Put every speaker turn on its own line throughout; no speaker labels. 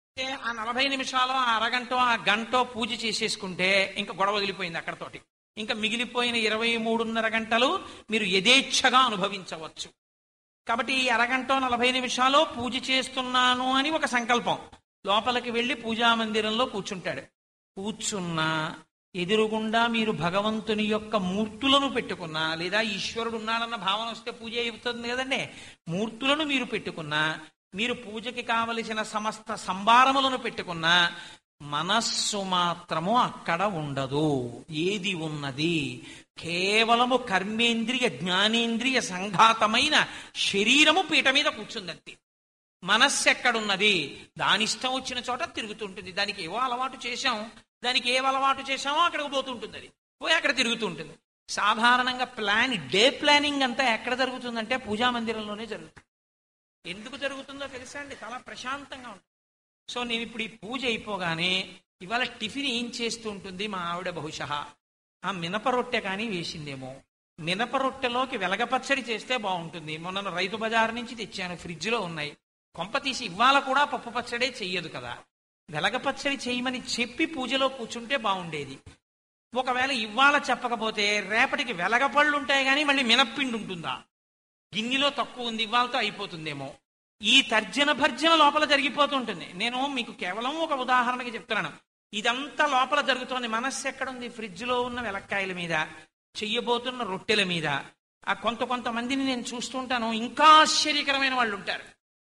అంటే ఆ నలభై నిమిషాలు ఆ అరగంట ఆ గంట పూజ చేసేసుకుంటే ఇంకా గొడవ వదిలిపోయింది అక్కడతోటి ఇంకా మిగిలిపోయిన ఇరవై మూడున్నర గంటలు మీరు యథేచ్ఛగా అనుభవించవచ్చు కాబట్టి ఈ అరగంట నలభై నిమిషాలు పూజ చేస్తున్నాను అని ఒక సంకల్పం లోపలికి వెళ్ళి పూజా మందిరంలో కూర్చుంటాడు కూర్చున్నా ఎదురుగుండా మీరు భగవంతుని యొక్క మూర్తులను పెట్టుకున్నా లేదా ఈశ్వరుడు ఉన్నాడన్న భావన వస్తే పూజ అవుతుంది కదండి మూర్తులను మీరు పెట్టుకున్నా మీరు పూజకి కావలసిన సమస్త సంభారములను పెట్టుకున్నా మనస్సు మాత్రము అక్కడ ఉండదు ఏది ఉన్నది కేవలము కర్మేంద్రియ జ్ఞానేంద్రియ సంఘాతమైన శరీరము పీట మీద కూర్చుందంతే మనస్సు ఎక్కడున్నది దాని ఇష్టం వచ్చిన చోట తిరుగుతుంటుంది దానికి ఏవో అలవాటు చేశాం దానికి ఏం అలవాటు చేశామో అక్కడికి పోతుంటుంది అది పోయి అక్కడ తిరుగుతుంటుంది సాధారణంగా ప్లాన్ డే ప్లానింగ్ అంతా ఎక్కడ జరుగుతుందంటే పూజా మందిరంలోనే జరుగుతుంది ఎందుకు జరుగుతుందో తెలుసా అండి చాలా ప్రశాంతంగా ఉంటుంది సో నేను ఇప్పుడు ఈ పూజ అయిపోగానే ఇవాళ టిఫిన్ ఏం చేస్తూ ఉంటుంది మా ఆవిడ బహుశా ఆ మినప రొట్టె కానీ వేసిందేమో మినప రొట్టెలోకి వెలగపచ్చడి చేస్తే బాగుంటుంది మొన్న రైతు బజార్ నుంచి తెచ్చాను ఫ్రిడ్జ్లో ఉన్నాయి కొంప తీసి ఇవాళ కూడా పప్పు పచ్చడే చెయ్యదు కదా వెలగ పచ్చడి చేయమని చెప్పి పూజలో కూర్చుంటే బాగుండేది ఒకవేళ ఇవాళ చెప్పకపోతే రేపటికి వెలగపళ్ళు ఉంటాయి కానీ మళ్ళీ మినప్పిండి ఉంటుందా గిన్నెలో తక్కువ ఉంది ఇవాళతో అయిపోతుందేమో ఈ తర్జన భర్జన లోపల జరిగిపోతుంటుంది నేను మీకు కేవలం ఒక ఉదాహరణకి చెప్తున్నాను ఇదంతా లోపల జరుగుతోంది మనస్సు ఎక్కడుంది ఫ్రిడ్జ్ లో ఉన్న వెలక్కాయల మీద చెయ్యబోతున్న రొట్టెల మీద ఆ కొంత కొంతమందిని నేను చూస్తుంటాను ఇంకా ఆశ్చర్యకరమైన వాళ్ళు ఉంటారు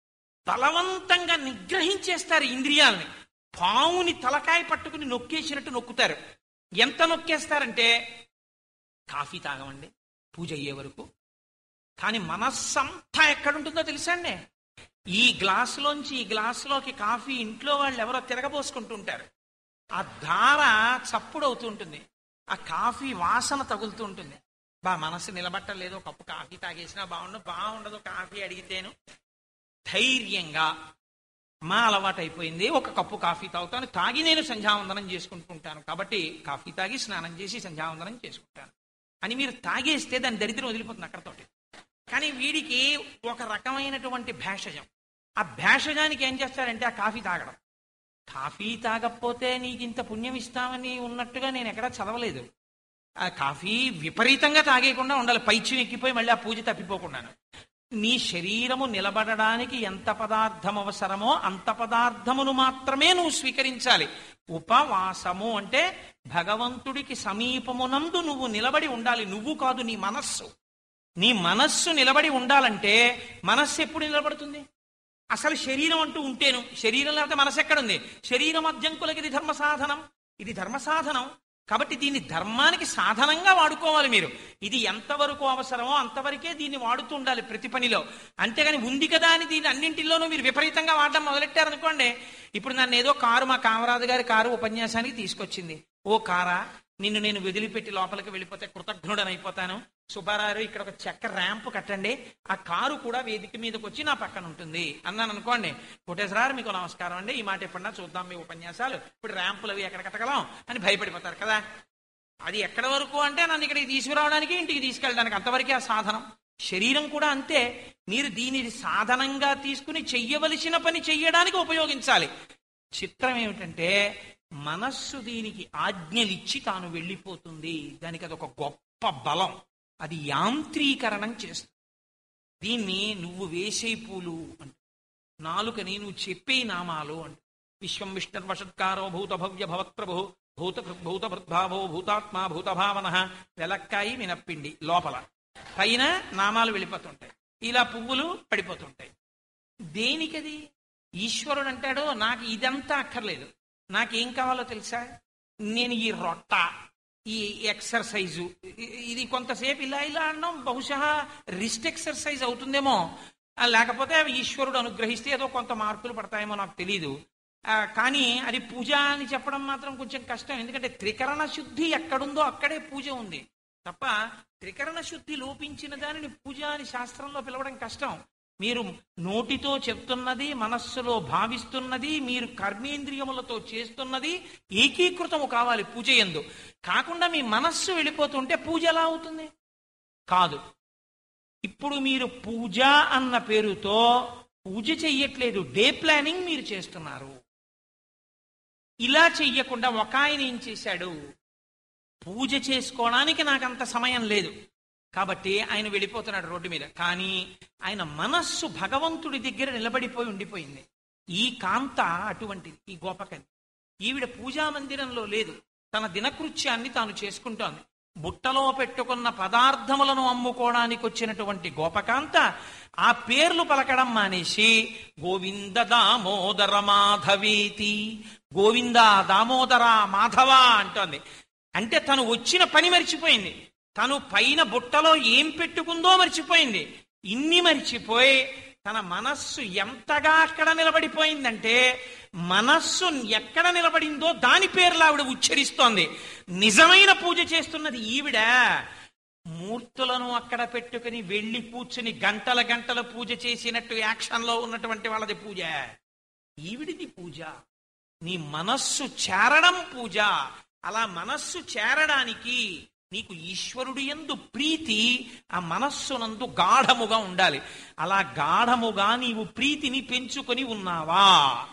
బలవంతంగా నిగ్రహించేస్తారు ఇంద్రియాలని పావుని తలకాయ పట్టుకుని నొక్కేసినట్టు నొక్కుతారు ఎంత నొక్కేస్తారంటే కాఫీ తాగమండి పూజ అయ్యే వరకు కానీ మనస్సంతా ఎక్కడుంటుందో తెలుసా అండి ఈ గ్లాసులోంచి ఈ గ్లాసులోకి కాఫీ ఇంట్లో వాళ్ళు ఎవరో తిరగబోసుకుంటుంటారు ఆ ధార చప్పుడు అవుతుంటుంది ఆ కాఫీ వాసన తగులుతూ ఉంటుంది బా మనసు నిలబట్టలేదు కప్పు కాఫీ తాగేసినా బాగుండు బాగుండదు కాఫీ అడిగితేను ధైర్యంగా మా అలవాటు అయిపోయింది ఒక కప్పు కాఫీ తాగుతాను తాగి నేను సంధ్యావందనం చేసుకుంటుంటాను కాబట్టి కాఫీ తాగి స్నానం చేసి సంధ్యావందనం చేసుకుంటాను అని మీరు తాగేస్తే దాని దరిద్రం వదిలిపోతుంది అక్కడతోటి కానీ వీడికి ఒక రకమైనటువంటి భేషజం ఆ భేషజానికి ఏం చేస్తారంటే ఆ కాఫీ తాగడం కాఫీ తాగకపోతే నీకు ఇంత పుణ్యం ఇస్తామని ఉన్నట్టుగా నేను ఎక్కడా చదవలేదు ఆ కాఫీ విపరీతంగా తాగేయకుండా ఉండాలి పైచ్యం ఎక్కిపోయి మళ్ళీ ఆ పూజ తప్పిపోకుండాను నీ శరీరము నిలబడడానికి ఎంత పదార్థం అవసరమో అంత పదార్థమును మాత్రమే నువ్వు స్వీకరించాలి ఉపవాసము అంటే భగవంతుడికి సమీపమునందు నువ్వు నిలబడి ఉండాలి నువ్వు కాదు నీ మనస్సు నీ మనస్సు నిలబడి ఉండాలంటే మనస్సు ఎప్పుడు నిలబడుతుంది అసలు శరీరం అంటూ ఉంటేను శరీరం లేకపోతే మనసు ఎక్కడుంది శరీరం అద్యంకులకి ఇది ధర్మ సాధనం ఇది ధర్మ సాధనం కాబట్టి దీన్ని ధర్మానికి సాధనంగా వాడుకోవాలి మీరు ఇది ఎంతవరకు అవసరమో అంతవరకే దీన్ని వాడుతూ ఉండాలి ప్రతి పనిలో అంతేగాని ఉంది కదా అని దీన్ని అన్నింటిలోనూ మీరు విపరీతంగా వాడడం మొదలెట్టారనుకోండి ఇప్పుడు నన్ను ఏదో కారు మా కామరాజు గారి కారు ఉపన్యాసానికి తీసుకొచ్చింది ఓ కారా నిన్ను నేను వదిలిపెట్టి లోపలికి వెళ్ళిపోతే కృతజ్ఞుడని అయిపోతాను సుబ్బారావు ఇక్కడ ఒక చెక్క ర్యాంప్ కట్టండి ఆ కారు కూడా వేదిక మీదకి వచ్చి నా పక్కన ఉంటుంది అన్నాను అనుకోండి కోటేశ్వరారు మీకు నమస్కారం అండి ఈ మాట ఎప్పుడన్నా చూద్దాం మీ ఉపన్యాసాలు ఇప్పుడు ర్యాంపులు అవి ఎక్కడ కట్టగలం అని భయపడిపోతారు కదా అది ఎక్కడ వరకు అంటే నన్ను ఇక్కడికి తీసుకురావడానికి ఇంటికి తీసుకెళ్ళడానికి అంతవరకే ఆ సాధనం శరీరం కూడా అంతే మీరు దీనిని సాధనంగా తీసుకుని చెయ్యవలసిన పని చెయ్యడానికి ఉపయోగించాలి చిత్రం ఏమిటంటే మనస్సు దీనికి ఆజ్ఞలిచ్చి తాను వెళ్ళిపోతుంది దానికి అదొక గొప్ప బలం అది యాంత్రీకరణం చేస్తుంది దీన్ని నువ్వు వేసే పూలు అంట నాలుకని నువ్వు చెప్పే నామాలు అంట విశ్వం విష్ణుర్వషత్కారో భూత భవ్య భవత్ప్రభు భూత భూత భృద్భావో భూతాత్మ భూతభావన వెలక్కాయి మినప్పిండి లోపల పైన నామాలు వెళ్ళిపోతుంటాయి ఇలా పువ్వులు పడిపోతుంటాయి దేనికది ఈశ్వరుడు అంటాడు నాకు ఇదంతా అక్కర్లేదు నాకేం కావాలో తెలుసా నేను ఈ రొట్ట ఈ ఎక్సర్సైజు ఇ- ఇది కొంతసేపు ఇలా ఇలా అన్నాం బహుశా రిస్ట్ ఎక్సర్సైజ్ అవుతుందేమో ఆ, లేకపోతే ఈశ్వరుడు అనుగ్రహిస్తే ఏదో కొంత మార్కులు పడతాయేమో నాకు తెలియదు ఆ, కానీ అది పూజ అని చెప్పడం మాత్రం కొంచెం కష్టం ఎందుకంటే త్రికరణ శుద్ధి ఎక్కడుందో అక్కడే పూజ ఉంది తప్ప త్రికరణ శుద్ధి లోపించిన దానిని పూజ అని శాస్త్రంలో పిలవడం కష్టం మీరు నోటితో చెప్తున్నది మనస్సులో భావిస్తున్నది మీరు కర్మేంద్రియములతో చేస్తున్నది ఏకీకృతము కావాలి పూజ ఎందు కాకుండా మీ మనస్సు వెళ్ళిపోతుంటే పూజ ఎలా అవుతుంది కాదు ఇప్పుడు మీరు పూజ అన్న పేరుతో పూజ చెయ్యట్లేదు డే ప్లానింగ్ మీరు చేస్తున్నారు ఇలా చెయ్యకుండా ఒక ఆయన ఏం చేశాడు పూజ చేసుకోవడానికి నాకంత సమయం లేదు కాబట్టి ఆయన వెళ్ళిపోతున్నాడు రోడ్డు మీద కానీ ఆయన మనస్సు భగవంతుడి దగ్గర నిలబడిపోయి ఉండిపోయింది ఈ కాంత అటువంటిది ఈ గోపకని ఈవిడ పూజా మందిరంలో లేదు తన దినకృత్యాన్ని తాను చేసుకుంటోంది బుట్టలో పెట్టుకున్న పదార్థములను అమ్ముకోవడానికి వచ్చినటువంటి గోపకాంత ఆ పేర్లు పలకడం మానేసి గోవింద దామోదర మాధవేతి గోవింద దామోదర మాధవ అంటోంది అంటే తను వచ్చిన పని మర్చిపోయింది తను పైన బుట్టలో ఏం పెట్టుకుందో మర్చిపోయింది ఇన్ని మర్చిపోయి తన మనస్సు ఎంతగా అక్కడ నిలబడిపోయిందంటే మనస్సు ఎక్కడ నిలబడిందో దాని పేర్లు ఆవిడ ఉచ్చరిస్తోంది నిజమైన పూజ చేస్తున్నది ఈవిడ మూర్తులను అక్కడ పెట్టుకుని వెళ్ళి కూర్చుని గంటల గంటల పూజ చేసినట్టు యాక్షన్లో ఉన్నటువంటి వాళ్ళది పూజ ఈవిడిది పూజ నీ మనస్సు చేరడం పూజ అలా మనస్సు చేరడానికి నీకు ఈశ్వరుడు ఎందు ప్రీతి ఆ మనస్సునందు గాఢముగా ఉండాలి అలా గాఢముగా నీవు ప్రీతిని పెంచుకొని ఉన్నావా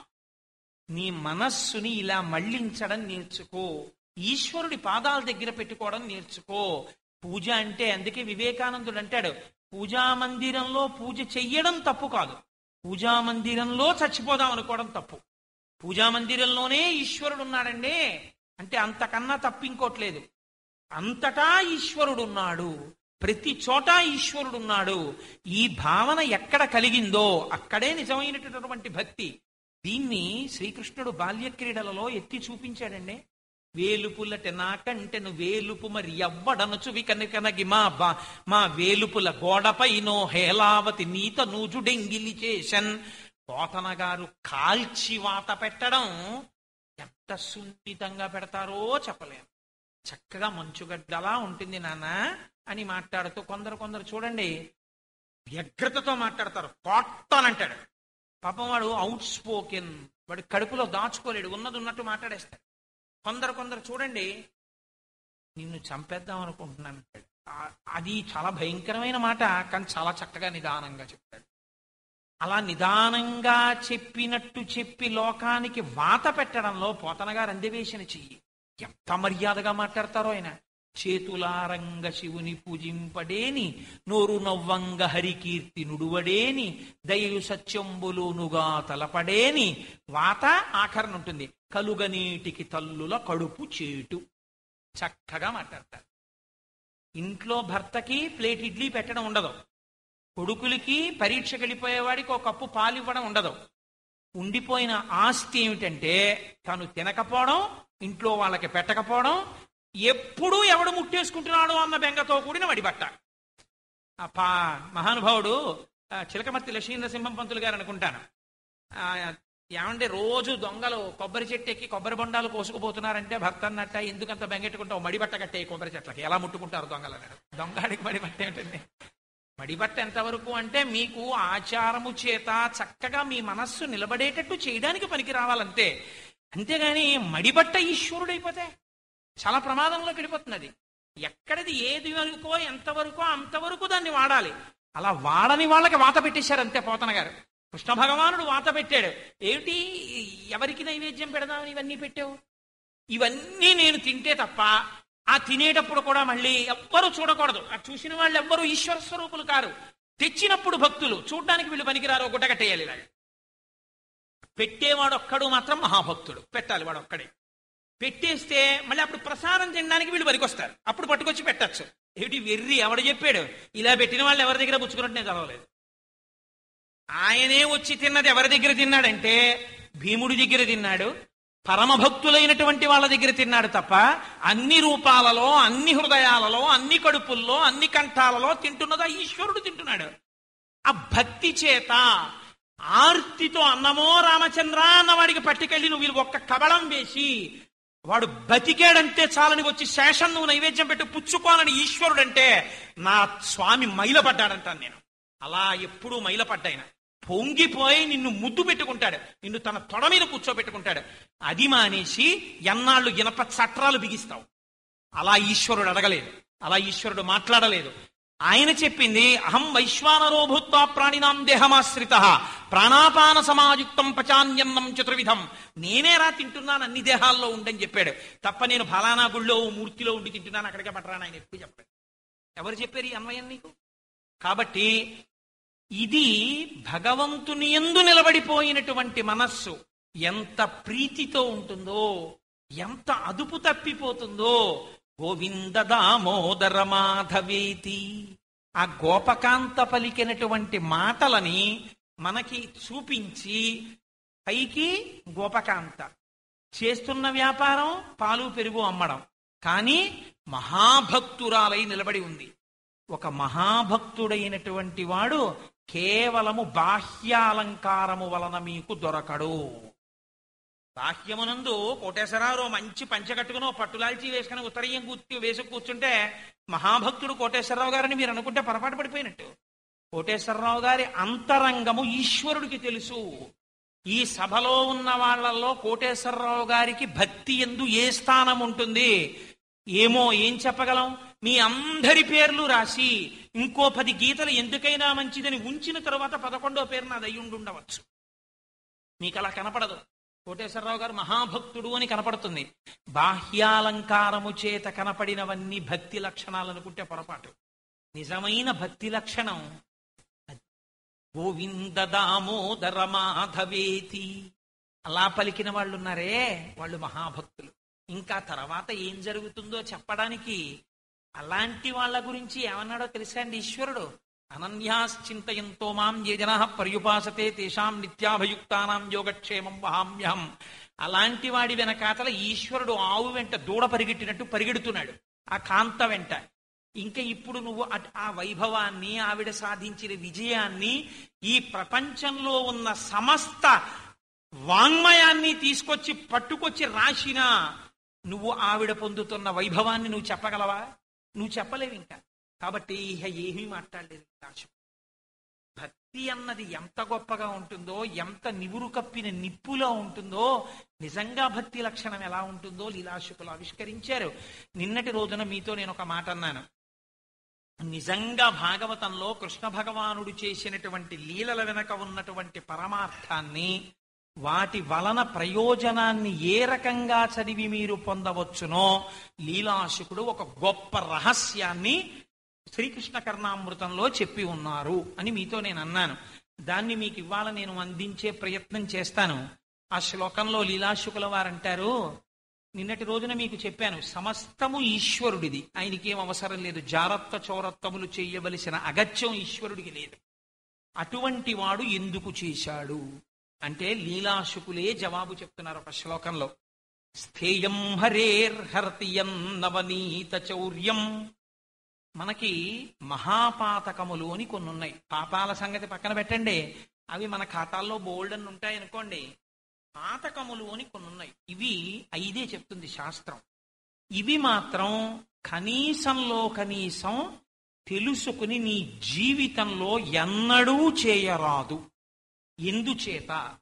నీ మనస్సుని ఇలా మళ్ళించడం నేర్చుకో ఈశ్వరుడి పాదాల దగ్గర పెట్టుకోవడం నేర్చుకో పూజ అంటే అందుకే వివేకానందుడు అంటాడు పూజా మందిరంలో పూజ చెయ్యడం తప్పు కాదు పూజా మందిరంలో చచ్చిపోదాం అనుకోవడం తప్పు పూజా మందిరంలోనే ఈశ్వరుడు ఉన్నాడండి అంటే అంతకన్నా తప్పింకోట్లేదు అంతటా ఈశ్వరుడు ఉన్నాడు ప్రతి చోట ఈశ్వరుడు ఉన్నాడు ఈ భావన ఎక్కడ కలిగిందో అక్కడే నిజమైనటువంటి భక్తి దీన్ని శ్రీకృష్ణుడు బాల్య క్రీడలలో ఎత్తి చూపించాడండి వేలుపులట నాకంటెను వేలుపు మరి ఎవ్వడనుచువి కనుకనగి మా బా మా వేలుపుల గోడపైనో హేలావతి నీత నూజుడెంగిలి చేషన్ పోతన గారు కాల్చి వాత పెట్టడం ఎంత సున్నితంగా పెడతారో చెప్పలేను చక్కగా మంచుగడ్డలా ఉంటుంది నాన్న అని మాట్లాడుతూ కొందరు కొందరు చూడండి వ్యగ్రతతో మాట్లాడతారు కొట్టనంటాడు పాపం వాడు అవుట్ స్పోకెన్ వాడు కడుపులో దాచుకోలేడు ఉన్నది ఉన్నట్టు మాట్లాడేస్తాడు కొందరు కొందరు చూడండి నిన్ను చంపేద్దాం అనుకుంటున్నాను అంటాడు ఆ- అది చాలా భయంకరమైన మాట కానీ చాలా చక్కగా నిదానంగా చెప్తాడు అలా నిదానంగా చెప్పినట్టు చెప్పి లోకానికి వాత పెట్టడంలో పోతనగారు అందవేసిన చెయ్యి ఎంత మర్యాదగా మాట్లాడతారో ఆయన చేతులారంగ శివుని పూజింపడేని నోరు నవ్వంగ హరికీర్తి నుడువడేని దయయు సత్యంబులునుగా తలపడేని వాత ఆఖరణ ఉంటుంది కలుగనీటికి తల్లుల కడుపు చేటు చక్కగా మాట్లాడతారు ఇంట్లో భర్తకి ప్లేట్ ఇడ్లీ పెట్టడం ఉండదు కొడుకులకి పరీక్షకి వెళ్ళిపోయేవాడికి ఒక కప్పు పాలు ఇవ్వడం ఉండదు ఉండిపోయిన ఆస్తి ఏమిటంటే తను తినకపోవడం ఇంట్లో వాళ్ళకి పెట్టకపోవడం ఎప్పుడూ ఎవడు ముట్టేసుకుంటున్నాడు అన్న బెంగతో కూడిన వడిబట్ట ఆ పా మహానుభావుడు ఆ, చిలకమర్తి లక్ష్మీనరసింహం పంతులు గారు అనుకుంటాను ఆ, ఏమంటే రోజు దొంగలు కొబ్బరి చెట్టు ఎక్కి కొబ్బరి బొండాలు కోసుకుపోతున్నారంటే భర్త అన్నట్ట ఎందుకంత బెంగెట్టుకుంటావు మడిబట్ట కట్టే కొబ్బరి చెట్లకి ఎలా ముట్టుకుంటారు దొంగలు అన్నాడు దొంగడికి మడిబట్ట ఏంటండి మడిబట్ట ఎంతవరకు అంటే మీకు ఆచారము చేత చక్కగా మీ మనస్సు నిలబడేటట్టు చేయడానికి పనికి రావాలంతే అంతేగాని మడిబట్ట ఈశ్వరుడైపోతే చాలా ప్రమాదంలోకి వెళ్ళిపోతున్నది ఎక్కడిది ఏది వరకో ఎంతవరకో అంతవరకు దాన్ని వాడాలి అలా వాడని వాళ్ళకి వాత పెట్టేశారు అంతే పోతన గారు కృష్ణ భగవానుడు వాత పెట్టాడు ఏమిటి ఎవరికి నైవేద్యం పెడదామని ఇవన్నీ పెట్టావు ఇవన్నీ నేను తింటే తప్ప ఆ తినేటప్పుడు కూడా మళ్ళీ ఎవ్వరూ చూడకూడదు ఆ చూసిన వాళ్ళు ఎవ్వరూ ఈశ్వర స్వరూపులు కారు తెచ్చినప్పుడు భక్తులు చూడడానికి వీళ్ళు పనికిరారు గుడ్డ కట్టేయాలి ఇలాగ పెట్టేవాడు ఒక్కడు మాత్రం మహాభక్తుడు పెట్టాలి వాడు ఒక్కడే పెట్టేస్తే మళ్ళీ అప్పుడు ప్రసాదం తినడానికి వీళ్ళు పనికొస్తారు అప్పుడు పట్టుకొచ్చి పెట్టచ్చు ఏమిటి వెర్రి ఎవడు చెప్పాడు ఇలా పెట్టిన వాళ్ళు ఎవరి దగ్గర పుచ్చుకున్నట్టు నేను చదవలేదు ఆయనే వచ్చి తిన్నది ఎవరి దగ్గర తిన్నాడంటే భీముడి దగ్గర తిన్నాడు పరమభక్తులైనటువంటి వాళ్ళ దగ్గర తిన్నాడు తప్ప అన్ని రూపాలలో అన్ని హృదయాలలో అన్ని కడుపుల్లో అన్ని కంఠాలలో తింటున్నదా ఈశ్వరుడు తింటున్నాడు ఆ భక్తి చేత ఆర్తితో అన్నమో రామచంద్ర అన్న వాడికి పట్టుకెళ్ళి నువ్వు వీళ్ళు ఒక్క కబళం వేసి వాడు బతికాడంటే చాలని వచ్చి శేషం నువ్వు నైవేద్యం పెట్టి పుచ్చుకోనని ఈశ్వరుడంటే నా స్వామి మైలపడ్డాడంటాను నేను అలా ఎప్పుడూ మైలపడ్డాయన పొంగిపోయి నిన్ను ముద్దు పెట్టుకుంటాడు నిన్ను తన తొడ మీద కూర్చోబెట్టుకుంటాడు అది మానేసి ఎన్నాళ్ళు ఇనప చట్రాలు బిగిస్తావు అలా ఈశ్వరుడు అడగలేదు అలా ఈశ్వరుడు మాట్లాడలేదు ఆయన చెప్పింది అహం వైశ్వానరో భూత్వా ప్రాణినాం దేహమాశ్రిత ప్రాణాపాన సమాయుక్తం పచాన్యన్నం చతుర్విధం నేనే రా తింటున్నాను అన్ని దేహాల్లో ఉండని చెప్పాడు తప్ప నేను ఫలానా గుళ్ళో ఓ మూర్తిలో ఉండి తింటున్నాను అక్కడికే పట్టరాను ఆయన ఎప్పుడు చెప్పాడు ఎవరు చెప్పారు ఈ అన్వయం నీకు కాబట్టి ఇది భగవంతుని ఎందు నిలబడిపోయినటువంటి మనస్సు ఎంత ప్రీతితో ఉంటుందో ఎంత అదుపు తప్పిపోతుందో గోవింద దామోదర మాధవేతి ఆ గోపకాంత పలికినటువంటి మాటలని మనకి చూపించి పైకి గోపకాంత చేస్తున్న వ్యాపారం పాలు పెరుగు అమ్మడం కానీ మహాభక్తురాలై నిలబడి ఉంది ఒక మహాభక్తుడైనటువంటి వాడు కేవలము బాహ్యాలంకారము వలన మీకు దొరకడు బాహ్యమునందు కోటేశ్వరరావు మంచి పంచ కట్టుకుని ఓ పట్టులాల్చి వేసుకుని ఉత్తరీయం కూర్చు వేసుకు కూర్చుంటే మహాభక్తుడు కోటేశ్వరరావు గారిని మీరు అనుకుంటే పొరపాటు పడిపోయినట్టు కోటేశ్వరరావు గారి అంతరంగము ఈశ్వరుడికి తెలుసు ఈ సభలో ఉన్న వాళ్ళల్లో కోటేశ్వరరావు గారికి భక్తి ఎందు ఏ స్థానం ఉంటుంది ఏమో ఏం చెప్పగలం మీ అందరి పేర్లు రాసి ఇంకో పది గీతలు ఎందుకైనా మంచిదని ఉంచిన తర్వాత పదకొండో పేరు నాది అయ్యుండి ఉండవచ్చు మీకు అలా కనపడదు కోటేశ్వరరావు గారు మహాభక్తుడు అని కనపడుతుంది బాహ్యాలంకారము చేత కనపడినవన్నీ భక్తి లక్షణాలు అనుకుంటే పొరపాటు నిజమైన భక్తి లక్షణం అది. గోవింద దామోదర మాధవేతి అలా పలికిన వాళ్ళు ఉన్నారే వాళ్ళు మహాభక్తులు ఇంకా తర్వాత ఏం జరుగుతుందో చెప్పడానికి అలాంటి వాళ్ళ గురించి ఏమన్నాడో తెలుసా అండి ఈశ్వరుడు అనన్యాశ్చింతయంతో మాం ఏ జనా పర్యుపాసతే తేషాం నిత్యాభయుక్తానాం యోగక్షేమం వహామ్యహం అలాంటి వాడి వెనకాతల ఈశ్వరుడు ఆవు వెంట దూడ పరిగెట్టినట్టు పరిగెడుతున్నాడు ఆ కాంత వెంట ఇంకా ఇప్పుడు నువ్వు అట్- ఆ వైభవాన్ని ఆవిడ సాధించిన విజయాన్ని ఈ ప్రపంచంలో ఉన్న సమస్త వాంగ్మయాన్ని తీసుకొచ్చి పట్టుకొచ్చి రాసినా నువ్వు ఆవిడ పొందుతున్న వైభవాన్ని నువ్వు చెప్పగలవా నువ్వు చెప్పలేవు ఇంకా కాబట్టి ఇహ ఏమీ మాట్లాడలేదు కాశం భక్తి అన్నది ఎంత గొప్పగా ఉంటుందో ఎంత నివురు కప్పిన నిప్పులా ఉంటుందో నిజంగా భక్తి లక్షణం ఎలా ఉంటుందో లీలాశుకులు ఆవిష్కరించారు నిన్నటి రోజున మీతో నేను ఒక మాట అన్నాను నిజంగా భాగవతంలో కృష్ణ భగవానుడు చేసినటువంటి లీలల వెనక ఉన్నటువంటి పరమార్థాన్ని వాటి వలన ప్రయోజనాన్ని ఏ రకంగా చదివి మీరు పొందవచ్చునో లీలాశుకుడు ఒక గొప్ప రహస్యాన్ని శ్రీకృష్ణ కర్ణామృతంలో చెప్పి ఉన్నారు అని మీతో నేను అన్నాను దాన్ని మీకు ఇవాళ నేను అందించే ప్రయత్నం చేస్తాను ఆ శ్లోకంలో లీలాశుకుల వారంటారు నిన్నటి రోజున మీకు చెప్పాను సమస్తము ఈశ్వరుడిది ఆయనకి ఏం అవసరం లేదు జారత్వ చౌరత్వములు చేయవలసిన అగత్యం ఈశ్వరుడికి లేదు అటువంటి వాడు ఎందుకు చేశాడు అంటే లీలాశుకులే జవాబు చెప్తున్నారు ఒక శ్లోకంలో స్థేయం హరేర్హర్తియం నవనీత చౌర్యం మనకి మహాపాతకములు అని కొన్ని ఉన్నాయి పాపాల సంగతి పక్కన పెట్టండి అవి మన ఖాతాల్లో బోల్డ్ అని ఉంటాయి అనుకోండి పాతకములు అని కొన్ని ఉన్నాయి ఇవి ఐదే చెప్తుంది శాస్త్రం ఇవి మాత్రం కనీసంలో కనీసం తెలుసుకుని నీ జీవితంలో ఎన్నడూ చేయరాదు ఎందుచేత